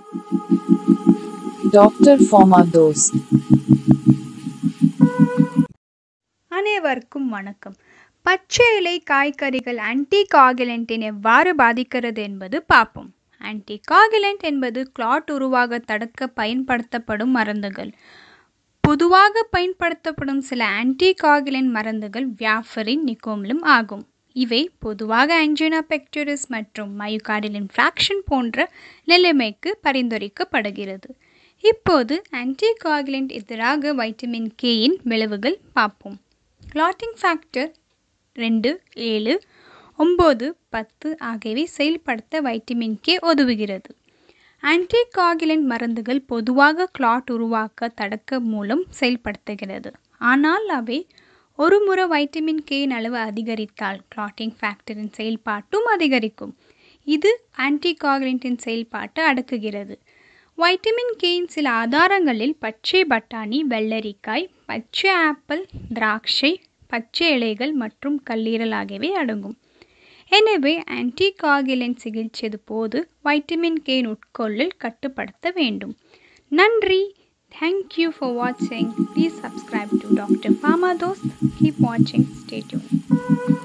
Dr. Formados. அனைவருக்கும் வணக்கம் பச்சை இலை காய்கறிகள் ஆன்டி காகுலண்டின் எவ்வாறு பாதிக்கிறது என்பது பார்ப்போம் ஆன்டி காகுலண்ட் என்பது கிளாட் உருவாக தடுக்க பயன்படுத்தப்படும் மருந்துகள் பொதுவாக பயன்படுத்தப்படும் சில ஆன்டி காகுலண்ட் மருந்துகள் வியாஃபரின் நிக்கோமிலும் ஆகும் இவை பொதுவாக ஆன்ஜினா பெக்டரிஸ் மற்றும் மயோகார்டியல் ஃப்ராக்ஷன் போன்ற நிலைமைக்கு பரிந்துரைக்கப்படுகிறது இப்போது ஆன்டி காகுலண்ட் எதிராக வைட்டமின் கேயின் விளைவுகள் பார்ப்போம் கிளாட்டிங் ஃபேக்டர் ரெண்டு ஏழு ஒம்பது பத்து ஆகியவை செயல்படுத்த வைட்டமின் கே உதவுகிறது ஆன்டி காகுலண்ட் மருந்துகள் பொதுவாக கிளாட் உருவாக்க தடுக்க மூலம் செயல்படுத்துகிறது ஆனால் அவை ஒரு முறை வைட்டமின் கேயின் அளவு அதிகரித்தால் கிளாட்டிங் ஃபேக்டரின் செயல்பாட்டும் அதிகரிக்கும் இது ஆன்டி காகுலண்டின் செயல்பாட்டை அடக்குகிறது வைட்டமின் கேயின் சில ஆதாரங்களில் பச்சை பட்டாணி வெள்ளரிக்காய் பச்சை ஆப்பிள் திராட்சை பச்சை இலைகள் மற்றும் கல்லீரல் ஆகியவை அடங்கும் எனவே ஆன்டி காகுலண்ட் சிகிச்சை போது வைட்டமின் கேயின் உட்கொள்ளல் கட்டுப்படுத்த வேண்டும் நன்றி தேங்க்யூ ஃபார் வாட்சிங் ப்ளீஸ் சப்ஸ்கிரைப் டு டாக்டர் ஃபார்மாதோஸ் கீப் வாட்சிங் ஸ்டே டியூன்